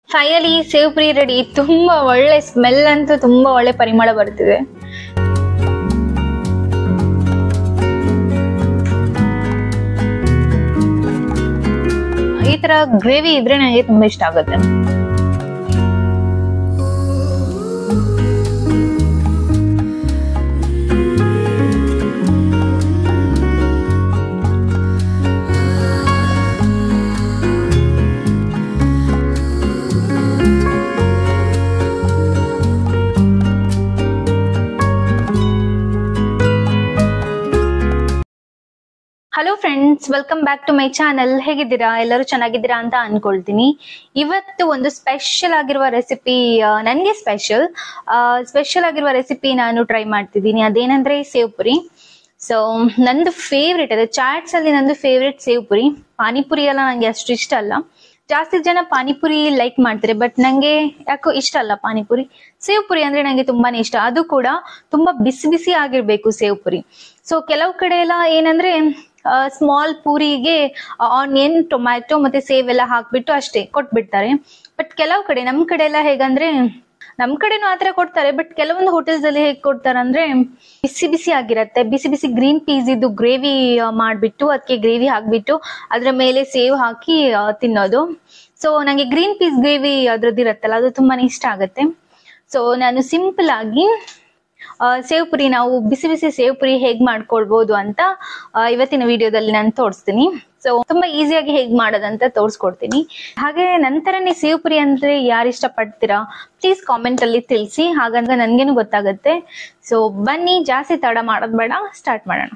finally save Puri ready ತುಂಬಾ ಒಳ್ಳೆ smell ಅಂತೂ ತುಂಬಾ ಒಳ್ಳೆ ಪರಿಮಳ ಬರ್ತಿದೆ ಈ ತರ ಗ್ರೇವಿ ಇದ್ರೆ ನನಗೆ ತುಂಬಾ ಇಷ್ಟ ಆಗುತ್ತೆ hello friends welcome back to my channel ಹೇಗಿದ್ದೀರಾ ಎಲ್ಲರೂ ಚೆನ್ನಾಗಿದ್ದೀರಾ ಅಂತ ಅನ್ಕೊಳ್ತೀನಿ ಇವತ್ತು ಒಂದು ಸ್ಪೆಷಲ್ ಆಗಿರುವ ರೆಸಿಪಿ ನನಗೆ ಸ್ಪೆಷಲ್ ಸ್ಪೆಷಲ್ ಆಗಿರುವ ರೆಸಿಪಿ ನಾನು ಟ್ರೈ ಮಾಡ್ತಿದ್ದೀನಿ ಅದೇನಂದ್ರೆ ಸೇವ್ ಪುರಿ ಸೊ ನಂದು ಫೇವ್ರೇಟ್ ಅದೇ ಚಾಟ್ಸ್ ಅಲ್ಲಿ ನಂದು ಫೇವ್ರೇಟ್ ಸೇವ್ ಪುರಿ ಪಾನಿಪುರಿ ಎಲ್ಲ ನಂಗೆ ಅಷ್ಟು ಇಷ್ಟ ಅಲ್ಲ ಜಾಸ್ತಿ ಜನ ಪಾನಿಪುರಿ ಲೈಕ್ ಮಾಡ್ತಾರೆ ಬಟ್ ನಂಗೆ ಯಾಕೋ ಇಷ್ಟ ಅಲ್ಲ ಪಾನಿಪುರಿ ಸೇವ್ ಪುರಿ ಅಂದ್ರೆ ನಂಗೆ ತುಂಬಾನೇ ಇಷ್ಟ ಅದು ಕೂಡ ತುಂಬಾ ಬಿಸಿ ಬಿಸಿ ಆಗಿರ್ಬೇಕು ಸೇವ್ ಪುರಿ ಸೊ ಕೆಲವು ಕಡೆ ಎಲ್ಲ ಏನಂದ್ರೆ ಸ್ಮಾಲ್ ಪೂರಿಗೆ ಆನಿಯನ್ ಟೊಮ್ಯಾಟೊ ಮತ್ತೆ ಸೇವ್ ಎಲ್ಲ ಹಾಕ್ಬಿಟ್ಟು ಅಷ್ಟೇ ಕೊಟ್ಬಿಡ್ತಾರೆ ಬಟ್ ಕೆಲವು ಕಡೆ ನಮ್ ಕಡೆ ಎಲ್ಲ ಹೇಗಂದ್ರೆ ನಮ್ ಕಡೆನೂ ಆತರ ಕೊಡ್ತಾರೆ ಬಟ್ ಕೆಲವೊಂದು ಹೋಟೆಲ್ಸ್ ಅಲ್ಲಿ ಹೇಗೆ ಕೊಡ್ತಾರೆ ಅಂದ್ರೆ ಬಿಸಿ ಬಿಸಿ ಆಗಿರತ್ತೆ ಬಿಸಿ ಬಿಸಿ ಗ್ರೀನ್ ಪೀಸ್ ಇದು ಗ್ರೇವಿ ಮಾಡ್ಬಿಟ್ಟು ಅದಕ್ಕೆ ಗ್ರೇವಿ ಹಾಕ್ಬಿಟ್ಟು ಅದ್ರ ಮೇಲೆ ಸೇವ್ ಹಾಕಿ ಆ, ತಿನ್ನೋದು ಸೊ ನಂಗೆ ಗ್ರೀನ್ ಪೀಸ್ ಗ್ರೇವಿ ಅದ್ರದ್ದು ಇರತ್ತಲ್ಲ ಅದು ತುಂಬಾನೇ ಇಷ್ಟ ಆಗತ್ತೆ ಸೊ ನಾನು ಸಿಂಪಲ್ ಆಗಿ ಆ, ಸೇವ್ ಪುರಿ ನಾವು ಬಿಸಿ ಬಿಸಿ ಸೇವ್ ಪುರಿ ಹೇಗ್ ಮಾಡ್ಕೊಳ್ಬಹುದು ಅಂತ ಆ, ಇವತ್ತಿನ ವಿಡಿಯೋದಲ್ಲಿ ನಾನು ತೋರಿಸ್ತೀನಿ ಸೊ ತುಂಬಾ ಈಸಿಯಾಗಿ ಹೇಗ್ ಮಾಡೋದಂತ ತೋರಿಸ್ಕೊಡ್ತೀನಿ ಹಾಗೆ ನಂತರನೇ ಸೇವ್ ಪುರಿ ಅಂದ್ರೆ ಯಾರು ಇಷ್ಟಪಡ್ತೀರಾ ಪ್ಲೀಸ್ ಕಾಮೆಂಟ್ ಅಲ್ಲಿ ತಿಳಿಸಿ ಹಾಗಂದ್ರೆ ನನ್ಗೇನು ಗೊತ್ತಾಗುತ್ತೆ ಸೊ ಬನ್ನಿ ಜಾಸ್ತಿ ತಡ ಮಾಡೋದ್ ಬೇಡ ಸ್ಟಾರ್ಟ್ ಮಾಡೋಣ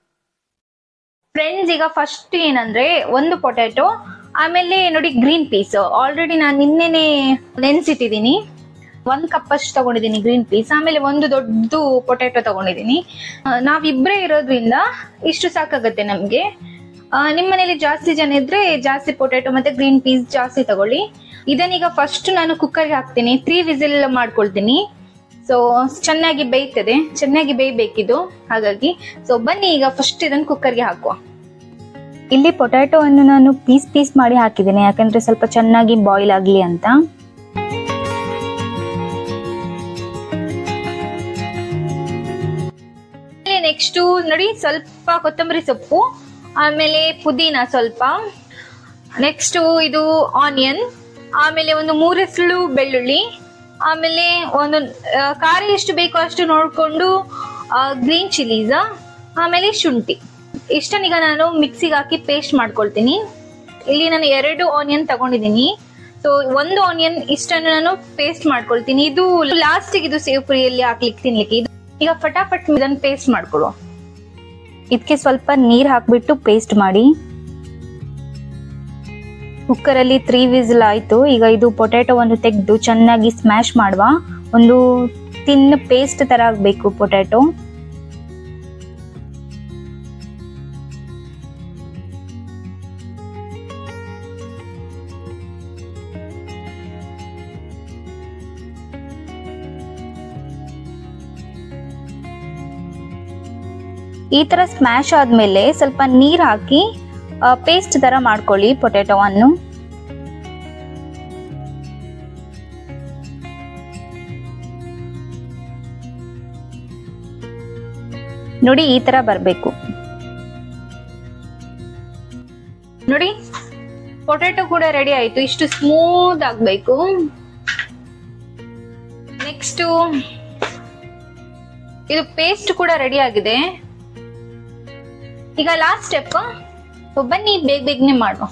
ಫ್ರೆಂಡ್ಸ್ ಈಗ ಫಸ್ಟ್ ಏನಂದ್ರೆ ಒಂದು ಪೊಟ್ಯಾಟೊ ಆಮೇಲೆ ನೋಡಿ ಗ್ರೀನ್ ಪೀಸ್ ಆಲ್ರೆಡಿ ನಾನು ನಿನ್ನೆನೆ ನೆನ್ಸಿಟ್ಟಿದ್ದೀನಿ ಒಂದ್ ಕಪ್ ಅಷ್ಟು ತಗೊಂಡಿದ್ದೀನಿ ಗ್ರೀನ್ ಪೀಸ್ ಆಮೇಲೆ ಒಂದು ದೊಡ್ಡ ಪೊಟ್ಯಾಟೊ ತಗೊಂಡಿದ್ದೀನಿ ಆ, ನಾವಿಬ್ರೇ ಇರೋದ್ರಿಂದ ಇಷ್ಟು ಸಾಕಾಗತ್ತೆ ನಮ್ಗೆ ಆ, ನಿಮ್ ಮನೇಲಿ ಜಾಸ್ತಿ ಜನ ಇದ್ರೆ ಜಾಸ್ತಿ ಪೊಟ್ಯಾಟೊ ಮತ್ತೆ ಗ್ರೀನ್ ಪೀಸ್ ಜಾಸ್ತಿ ತಗೊಳ್ಳಿ ಇದನ್ನೀಗ ಫಸ್ಟ್ ನಾನು ಕುಕ್ಕರ್ಗೆ ಹಾಕ್ತೀನಿ ತ್ರೀ ವಿಸಿಲ್ ಮಾಡ್ಕೊಳ್ತೀನಿ ಸೊ ಚೆನ್ನಾಗಿ ಬೇಯ್ತದೆ ಚೆನ್ನಾಗಿ ಬೇಯ್ಬೇಕಿದು ಹಾಗಾಗಿ ಸೊ ಬನ್ನಿ ಈಗ ಫಸ್ಟ್ ಇದನ್ನ ಕುಕ್ಕರ್ಗೆ ಹಾಕುವ ಇಲ್ಲಿ ಪೊಟ್ಯಾಟೊ ಅನ್ನು ನಾನು ಪೀಸ್ ಪೀಸ್ ಮಾಡಿ ಹಾಕಿದ್ದೇನೆ ಯಾಕಂದ್ರೆ ಸ್ವಲ್ಪ ಚೆನ್ನಾಗಿ ಬಾಯ್ಲ್ ಆಗ್ಲಿ ಅಂತ ನೆಕ್ಸ್ಟ್ ನೋಡಿ ಸ್ವಲ್ಪ ಕೊತ್ತಂಬರಿ ಸೊಪ್ಪು ಆಮೇಲೆ ಪುದೀನ ಸ್ವಲ್ಪ ನೆಕ್ಸ್ಟ್ ಇದು ಆನಿಯನ್ ಆಮೇಲೆ ಒಂದು ಮೂರೆಸಳು ಬೆಳ್ಳುಳ್ಳಿ ಆಮೇಲೆ ಒಂದು ಆ, ಖಾರ ಎಷ್ಟು ಬೇಕೋ ಅಷ್ಟು ನೋಡ್ಕೊಂಡು ಗ್ರೀನ್ ಚಿಲ್ಲೀಸ್ ಆಮೇಲೆ ಶುಂಠಿ ಇಷ್ಟನ್ನೀಗ ನಾನು ಮಿಕ್ಸಿಗೆ ಹಾಕಿ ಪೇಸ್ಟ್ ಮಾಡ್ಕೊಳ್ತೀನಿ ಇಲ್ಲಿ ನಾನು ಎರಡು ಆನಿಯನ್ ತಗೊಂಡಿದ್ದೀನಿ ಸೊ ಒಂದು ಆನಿಯನ್ ಇಷ್ಟನ್ನು ನಾನು ಪೇಸ್ಟ್ ಮಾಡ್ಕೊಳ್ತೀನಿ ಇದು ಲಾಸ್ಟಿಗೆ ಇದು ಸೇವ್ ಪುರಿಯಲ್ಲಿ ಹಾಕ್ಲಿಕ್ಕೆ ತಿನ್ಲಿಕ್ಕೆ ಇದು ಈಗ ಫಟಾಫಟ್ ಇದನ್ನು ಪೇಸ್ಟ್ ಮಾಡ್ಕೊಡುವ ಇದಕ್ಕೆ ಸ್ವಲ್ಪ ನೀರ್ ಹಾಕ್ಬಿಟ್ಟು ಪೇಸ್ಟ್ ಮಾಡಿ ಕುಕ್ಕರ್ ಅಲ್ಲಿ ತ್ರೀ ವಿಸಿಲ್ ಆಯ್ತು ಈಗ ಇದು ಪೊಟ್ಯಾಟೊವನ್ನು ತೆಗೆದು ಚೆನ್ನಾಗಿ ಸ್ಮ್ಯಾಶ್ ಮಾಡುವ ಒಂದು ತಿನ್ ಪೇಸ್ಟ್ ತರ ಆಗ್ಬೇಕು ಪೊಟ್ಯಾಟೊ ಈ ತರ ಸ್ಮ್ಯಾಶ್ ಆದ್ಮೇಲೆ ಸ್ವಲ್ಪ ನೀರ್ ಹಾಕಿ ಪೇಸ್ಟ್ ತರ ಮಾಡ್ಕೊಳ್ಳಿ ಪೊಟ್ಯಾಟೊವನ್ನು ನೋಡಿ ಈ ತರ ಬರ್ಬೇಕು ನೋಡಿ ಪೊಟ್ಯಾಟೊ ಕೂಡ ರೆಡಿ ಆಯ್ತು ಇಷ್ಟು ಸ್ಮೂತ್ ಆಗ್ಬೇಕು ನೆಕ್ಸ್ಟ್ ಇದು ಪೇಸ್ಟ್ ಕೂಡ ರೆಡಿ ಆಗಿದೆ ಈಗ ಲಾಸ್ಟ್ ಸ್ಟೆಪ್ ಬನ್ನಿ ಬೇಗ ಬೇಗನೆ ಮಾಡುವ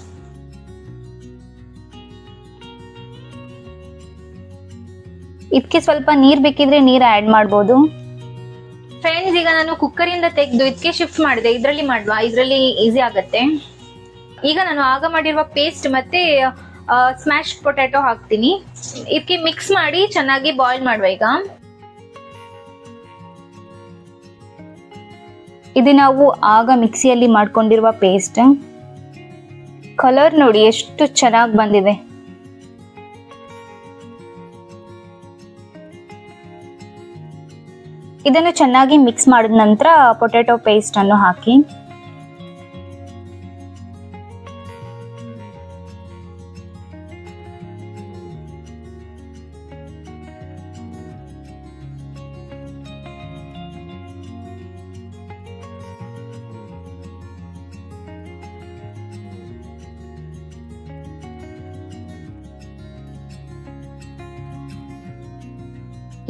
ಇದಕ್ಕೆ ಸ್ವಲ್ಪ ನೀರ್ ಬೇಕಿದ್ರೆ ನೀರ್ ಆಡ್ ಮಾಡ್ಬೋದು ಫ್ರೆಂಡ್ಸ್ ಈಗ ನಾನು ಕುಕ್ಕರ್ ಇಂದ ತೆಗೆದು ಇದಕ್ಕೆ ಶಿಫ್ಟ್ ಮಾಡಿದೆ ಇದ್ರಲ್ಲಿ ಮಾಡುವ ಇದ್ರಲ್ಲಿ ಈಸಿ ಆಗತ್ತೆ ಈಗ ನಾನು ಆಗ ಮಾಡಿರುವ ಪೇಸ್ಟ್ ಮತ್ತೆ ಸ್ಮ್ಯಾಶ್ ಪೊಟ್ಯಾಟೊ ಹಾಕ್ತೀನಿ ಇದಕ್ಕೆ ಮಿಕ್ಸ್ ಮಾಡಿ ಚೆನ್ನಾಗಿ ಬಾಯ್ಲ್ ಮಾಡುವ ಈಗ ಇದು ನಾವು ಆಗ ಮಿಕ್ಸಿಯಲ್ಲಿ ಮಾಡ್ಕೊಂಡಿರುವ ಪೇಸ್ಟ್ ಕಲರ್ ನೋಡಿ ಎಷ್ಟು ಚೆನ್ನಾಗಿ ಬಂದಿದೆ ಇದನ್ನು ಚೆನ್ನಾಗಿ ಮಿಕ್ಸ್ ಮಾಡಿದ ನಂತರ ಪೊಟ್ಯಾಟೊ ಪೇಸ್ಟ್ ಅನ್ನು ಹಾಕಿ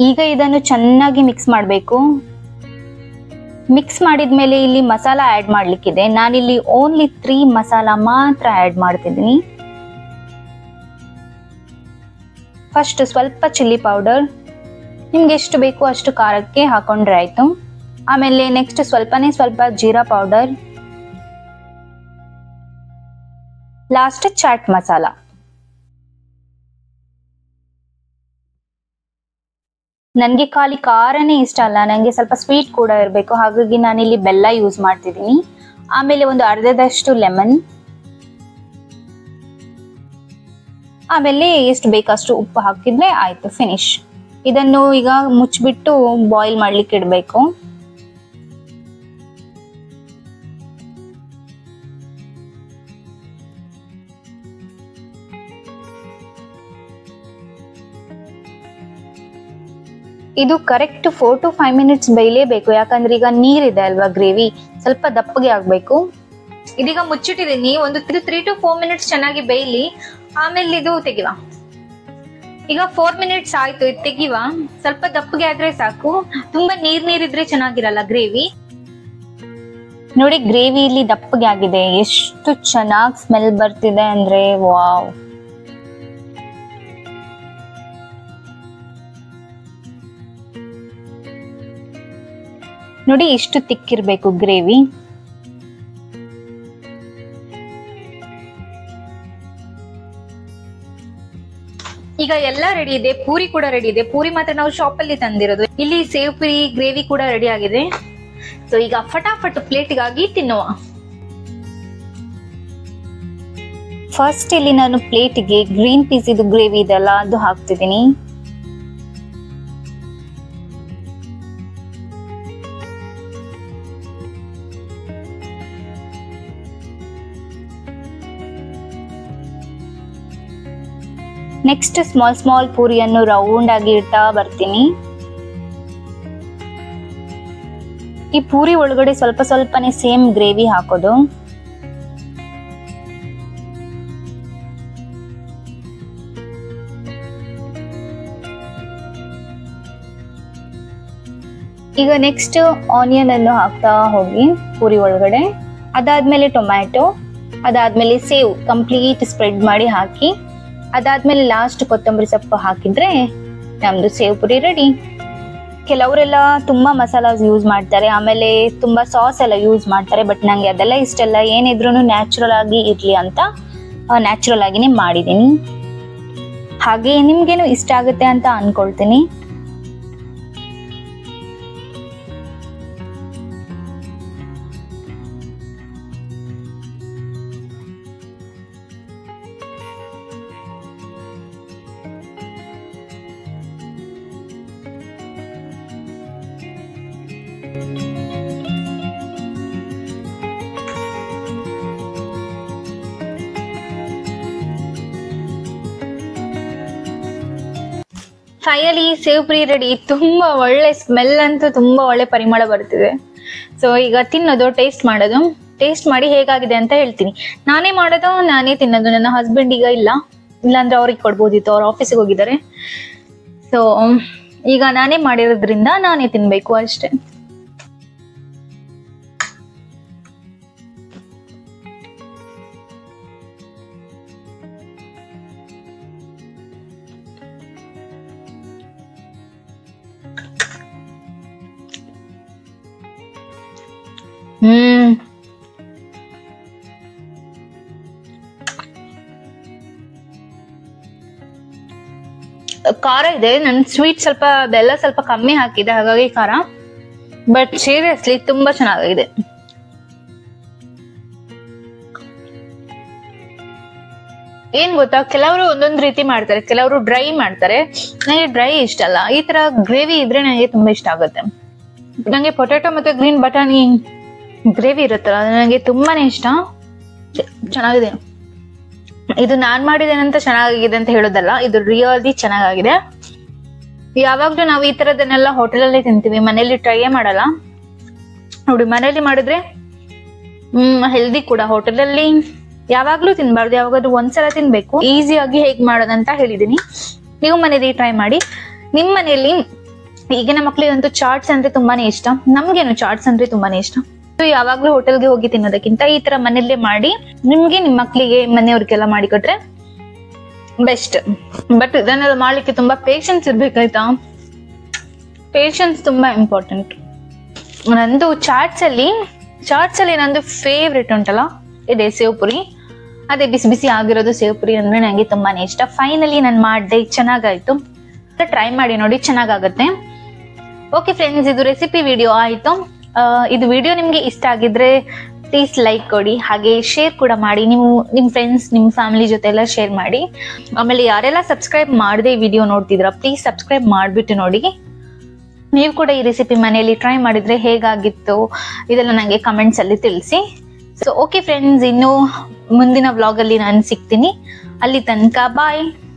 ಈಗ ಇದನ್ನು ಚೆನ್ನಾಗಿ ಮಿಕ್ಸ್ ಮಾಡಬೇಕು ಮಿಕ್ಸ್ ಮಾಡಿದ್ಮೇಲೆ ಇಲ್ಲಿ ಮಸಾಲ ಆ್ಯಡ್ ಮಾಡ್ಲಿಕ್ಕಿದೆ ನಾನಿಲ್ಲಿ ಓನ್ಲಿ ತ್ರೀ ಮಸಾಲ ಮಾತ್ರ ಆ್ಯಡ್ ಮಾಡ್ತಿದ್ದೀನಿ ಫಸ್ಟ್ ಸ್ವಲ್ಪ ಚಿಲ್ಲಿ ಪೌಡರ್ ನಿಮ್ಗೆ ಎಷ್ಟು ಬೇಕು ಅಷ್ಟು ಖಾರಕ್ಕೆ ಹಾಕೊಂಡ್ರೆ ಆಯ್ತು ಆಮೇಲೆ ನೆಕ್ಸ್ಟ್ ಸ್ವಲ್ಪನೇ ಸ್ವಲ್ಪ ಜೀರಾ ಪೌಡರ್ ಲಾಸ್ಟ್ ಚಾಟ್ ಮಸಾಲ ನನಗೆ ಖಾಲಿ ಖಾರನೇ ಇಷ್ಟ ಅಲ್ಲ ನನಗೆ ಸ್ವಲ್ಪ ಸ್ವೀಟ್ ಕೂಡ ಇರಬೇಕು ಹಾಗಾಗಿ ನಾನಿಲ್ಲಿ ಬೆಲ್ಲ ಯೂಸ್ ಮಾಡ್ತಿದ್ದೀನಿ ಆಮೇಲೆ ಒಂದು ಅರ್ಧದಷ್ಟು ಲೆಮನ್ ಆಮೇಲೆ ಎಷ್ಟು ಬೇಕಷ್ಟು ಉಪ್ಪು ಹಾಕಿದ್ರೆ ಆಯ್ತು ಫಿನಿಶ್ ಇದನ್ನು ಈಗ ಮುಚ್ಚಿಬಿಟ್ಟು ಬಾಯ್ಲ್ ಮಾಡ್ಲಿಕ್ಕೆ ಇಡಬೇಕು ಇದು correct four to five minutes ಬೇಯಲೇಬೇಕು ಯಾಕಂದ್ರೆ ಈಗ ನೀರಿದೆ ಅಲ್ವಾ ಗ್ರೇವಿ ಸ್ವಲ್ಪ ದಪ್ಪಗೆ ಆಗ್ಬೇಕು ಇದೀಗ ಮುಚ್ಚಿಟ್ಟಿದ್ದೀನಿ ಒಂದು ತ್ರೀ ಟು ಫೋರ್ ಮಿನಿಟ್ಸ್ ಚೆನ್ನಾಗಿ ಬೇಯಲಿ ಆಮೇಲೆ ಇದು ತೆಗಿವ ಈಗ ಫೋರ್ ಮಿನಿಟ್ಸ್ ಆಯ್ತು ಇದು ತೆಗಿವ ಸ್ವಲ್ಪ ದಪ್ಪಗೆ ಆದ್ರೆ ಸಾಕು ತುಂಬಾ ನೀರ್ ನೀರಿದ್ರೆ ಚೆನ್ನಾಗಿರಲ್ಲ ಗ್ರೇವಿ ನೋಡಿ ಗ್ರೇವಿ ಇಲ್ಲಿ ದಪ್ಪಗೆ ಆಗಿದೆ ಎಷ್ಟು ಚೆನ್ನಾಗಿ ಸ್ಮೆಲ್ ಬರ್ತಿದೆ ಅಂದ್ರೆ ವಾವ್ ನೋಡಿ ಇಷ್ಟು ತಿಕ್ಕಿರ್ಬೇಕು ಗ್ರೇವಿ ಈಗ ಎಲ್ಲ ರೆಡಿ ಇದೆ ಪೂರಿ ಕೂಡ ರೆಡಿ ಇದೆ ಪೂರಿ ಮಾತ್ರ ನಾವು ಶಾಪ್ ಅಲ್ಲಿ ತಂದಿರೋದು ಇಲ್ಲಿ ಸೇವ್ ಪುರಿ ಗ್ರೇವಿ ಕೂಡ ರೆಡಿ ಆಗಿದೆ ಸೊ ಈಗ ಫಟಾಫಟ್ ಪ್ಲೇಟ್ಗಾಗಿ ತಿನ್ನುವ ಫಸ್ಟ್ ಇಲ್ಲಿ ನಾನು ಪ್ಲೇಟ್ಗೆ ಗ್ರೀನ್ ಪೀಸ್ ಇದು ಗ್ರೇವಿ ಇದೆಲ್ಲ ಅದು ಹಾಕ್ತಿದ್ದೀನಿ ನೆಕ್ಸ್ಟ್ ಸ್ಮಾಲ್ ಸ್ಮಾಲ್ ಪೂರಿಯನ್ನು ರೌಂಡ್ ಆಗಿ ಇಡ್ತಾ ಬರ್ತೀನಿ ಈ ಪೂರಿ ಒಳಗಡೆ ಸ್ವಲ್ಪ ಸ್ವಲ್ಪನೇ ಸೇಮ್ ಗ್ರೇವಿ ಹಾಕೋದು ಈಗ ನೆಕ್ಸ್ಟ್ ಆನಿಯನ್ ಅನ್ನು ಹಾಕ್ತಾ ಹೋಗಿ ಪೂರಿ ಒಳಗಡೆ ಅದಾದ್ಮೇಲೆ ಟೊಮ್ಯಾಟೊ ಅದಾದ್ಮೇಲೆ ಸೇವ್ ಕಂಪ್ಲೀಟ್ ಸ್ಪ್ರೆಡ್ ಮಾಡಿ ಹಾಕಿ ಅದಾದ್ಮೇಲೆ ಲಾಸ್ಟ್ ಕೊತ್ತಂಬರಿ ಸೊಪ್ಪು ಹಾಕಿದ್ರೆ ನಮ್ದು ಸೇವ್ ಪುರಿ ರೆಡಿ ಕೆಲವರೆಲ್ಲ ತುಂಬಾ ಮಸಾಲಾಸ್ ಯೂಸ್ ಮಾಡ್ತಾರೆ ಆಮೇಲೆ ತುಂಬಾ ಸಾಸ್ ಎಲ್ಲ ಯೂಸ್ ಮಾಡ್ತಾರೆ ಬಟ್ ನಂಗೆ ಅದೆಲ್ಲ ಇಷ್ಟ ಇಲ್ಲ ಏನಿದ್ರು ನ್ಯಾಚುರಲ್ ಆಗಿ ಇರ್ಲಿ ಅಂತ ನ್ಯಾಚುರಲ್ ಆಗಿನೇ ಮಾಡಿದ್ದೀನಿ ಹಾಗೆ ನಿಮ್ಗೇನು ಇಷ್ಟ ಆಗುತ್ತೆ ಅಂತ ಅನ್ಕೊಳ್ತೀನಿ ಫೈನಲಿ ಸೇವ್ ಪುರಿ ರೆಡಿ ತುಂಬಾ ಒಳ್ಳೆ ಸ್ಮೆಲ್ ಅಂತೂ ತುಂಬಾ ಒಳ್ಳೆ ಪರಿಮಳ ಬರ್ತಿದೆ ಸೊ ಈಗ ತಿನ್ನೋದು ಟೇಸ್ಟ್ ಮಾಡೋದು ಟೇಸ್ಟ್ ಮಾಡಿ ಹೇಗಾಗಿದೆ ಅಂತ ಹೇಳ್ತೀನಿ ನಾನೇ ಮಾಡೋದು ನಾನೇ ತಿನ್ನೋದು ನನ್ನ ಹಸ್ಬೆಂಡ್ ಈಗ ಇಲ್ಲ ಇಲ್ಲಾಂದ್ರೆ ಅವ್ರಿಗೆ ಕೊಡ್ಬೋದಿತ್ತು ಅವ್ರ ಆಫೀಸಿಗೆ ಹೋಗಿದ್ದಾರೆ ಸೊ ಈಗ ನಾನೇ ಮಾಡಿರೋದ್ರಿಂದ ನಾನೇ ತಿನ್ಬೇಕು ಅಷ್ಟೇ ಹ್ಮ್ ಖಾರ ಇದೆ ನನ್ ಸ್ವೀಟ್ ಸ್ವಲ್ಪ ಬೆಲ್ಲ ಸ್ವಲ್ಪ ಕಮ್ಮಿ ಹಾಕಿದೆ ಹಾಗಾಗಿ ಖಾರ ಬಟ್ ಸೀರಿಯಸ್ಲಿ ತುಂಬಾ ಚೆನ್ನಾಗಿದೆ ಏನ್ ಗೊತ್ತಾ ಕೆಲವರು ಒಂದೊಂದ್ ರೀತಿ ಮಾಡ್ತಾರೆ ಕೆಲವರು ಡ್ರೈ ಮಾಡ್ತಾರೆ ನನಗೆ ಡ್ರೈ ಇಷ್ಟ ಅಲ್ಲ ಈ ತರ ಗ್ರೇವಿ ಇದ್ರೆ ನನಗೆ ತುಂಬಾ ಇಷ್ಟ ಆಗುತ್ತೆ ನಂಗೆ ಪೊಟ್ಯಾಟೊ ಮತ್ತೆ ಗ್ರೀನ್ ಬಟಾಣಿ ಗ್ರೇವಿ ಇರುತ್ತಲ್ಲ ಅದು ನನಗೆ ತುಂಬಾನೇ ಇಷ್ಟ ಚ- ಚೆನ್ನಾಗಿದೆ ಇದು ನಾನ್ ಮಾಡಿದ್ದೇನೆ ಅಂತ ಚೆನ್ನಾಗಿದೆ ಅಂತ ಹೇಳೋದಲ್ಲ ಇದು ರಿಯಲಿ ಚೆನ್ನಾಗಿದೆ ಯಾವಾಗ್ಲೂ ನಾವು ಈ ತರದನ್ನೆಲ್ಲ ಹೋಟೆಲಲ್ಲಿ ತಿಂತೀವಿ ಮನೇಲಿ ಟ್ರೈಯೇ ಮಾಡಲ್ಲ ನೋಡಿ ಮನೇಲಿ ಮಾಡಿದ್ರೆ ಹ್ಮ್ ಹೆಲ್ದಿ ಕೂಡ ಹೋಟೆಲಲ್ಲಿ ಯಾವಾಗ್ಲೂ ತಿನ್ಬಾರ್ದು ಯಾವಾಗಾದ್ರೂ ಒಂದ್ಸಲ ತಿನ್ಬೇಕು ಈಸಿಯಾಗಿ ಹೇಗ್ ಮಾಡೋದಂತ ಹೇಳಿದೀನಿ ನೀವು ಮನೇಲಿ ಟ್ರೈ ಮಾಡಿ ನಿಮ್ ಮನೇಲಿ ಈಗಿನ ಮಕ್ಳಿಗಂತೂ ಚಾಟ್ಸ್ ಅಂದ್ರೆ ತುಂಬಾನೇ ಇಷ್ಟ ನಮ್ಗೇನು ಚಾಟ್ಸ್ ಅಂದ್ರೆ ತುಂಬಾನೇ ಇಷ್ಟ So, ಯಾವಾಗ್ಲೂ ಹೋಟೆಲ್ಗೆ ಹೋಗಿ ತಿನ್ನೋದಕ್ಕಿಂತ ಈ ತರ ಮನೇಲೇ ಮಾಡಿ ನಿಮ್ಗೆ ನಿಮ್ ಮಕ್ಳಿಗೆ ಮನೆಯವ್ರಿಗೆಲ್ಲ ಮಾಡಿ ಕೊಟ್ರೆ ಬೆಸ್ಟ್ ಬಟ್ ಇದನ್ನೆಲ್ಲ ಮಾಡ್ಲಿಕ್ಕೆ ತುಂಬಾ ಪೇಶನ್ಸ್ ಇರ್ಬೇಕಾಯ್ತಾ ಪೇಶನ್ಸ್ ತುಂಬಾ ಇಂಪಾರ್ಟೆಂಟ್ ನಂದು ಚಾಟ್ಸ್ ಅಲ್ಲಿ ಚಾಟ್ಸ್ ಅಲ್ಲಿ ನಂದು ಫೇವ್ರೆಟ್ ಉಂಟಲ್ಲ ಇದೆ ಸೇವ್ಪುರಿ ಅದೇ ಬಿಸಿ ಬಿಸಿ ಆಗಿರೋದು ಸೇವ್ಪುರಿ ಅಂದ್ರೆ ನಂಗೆ ತುಂಬಾನೇ ಇಷ್ಟ ಫೈನಲಿ ನಾನು ಮಾಡಿದೆ ಚೆನ್ನಾಗಾಯ್ತು ಟ್ರೈ ಮಾಡಿ ನೋಡಿ ಚೆನ್ನಾಗಾಗತ್ತೆ ಓಕೆ ಫ್ರೆಂಡ್ಸ್ ಇದು ರೆಸಿಪಿ ವಿಡಿಯೋ ಆಯ್ತು ಆ, ಇದು ವಿಡಿಯೋ ನಿಮ್ಗೆ ಇಷ್ಟ ಆಗಿದ್ರೆ ಪ್ಲೀಸ್ ಲೈಕ್ ಕೊಡಿ ಹಾಗೆ ಶೇರ್ ಕೂಡ ಮಾಡಿ ನೀವು ನಿಮ್ಮ ಫ್ರೆಂಡ್ಸ್ ನಿಮ್ಮ ಫ್ಯಾಮಿಲಿ ಜೊತೆ ಎಲ್ಲ ಶೇರ್ ಮಾಡಿ ಆಮೇಲೆ ಯಾರೆಲ್ಲ ಸಬ್ಸ್ಕ್ರೈಬ್ ಮಾಡದೆ ಈ ವಿಡಿಯೋ ನೋಡ್ತಿದ್ದೀರಾ ಪ್ಲೀಸ್ ಸಬ್ಸ್ಕ್ರೈಬ್ ಮಾಡಿಬಿಟ್ಟು ನೋಡಿ ನೀವು ಕೂಡ ಈ ರೆಸಿಪಿ ಮನೆಯಲ್ಲಿ ಟ್ರೈ ಮಾಡಿದ್ರೆ ಹೇಗಾಗಿತ್ತು ಇದೆಲ್ಲ ನನಗೆ ಕಮೆಂಟ್ಸ್ ಅಲ್ಲಿ ತಿಳಿಸಿ ಸೊ ಓಕೆ ಫ್ರೆಂಡ್ಸ್ ಇನ್ನು ಮುಂದಿನ ವ್ಲಾಗ್ ಅಲ್ಲಿ ನಾನು ಸಿಗ್ತೀನಿ ಅಲ್ಲಿ ತನಕ ಬಾಯ್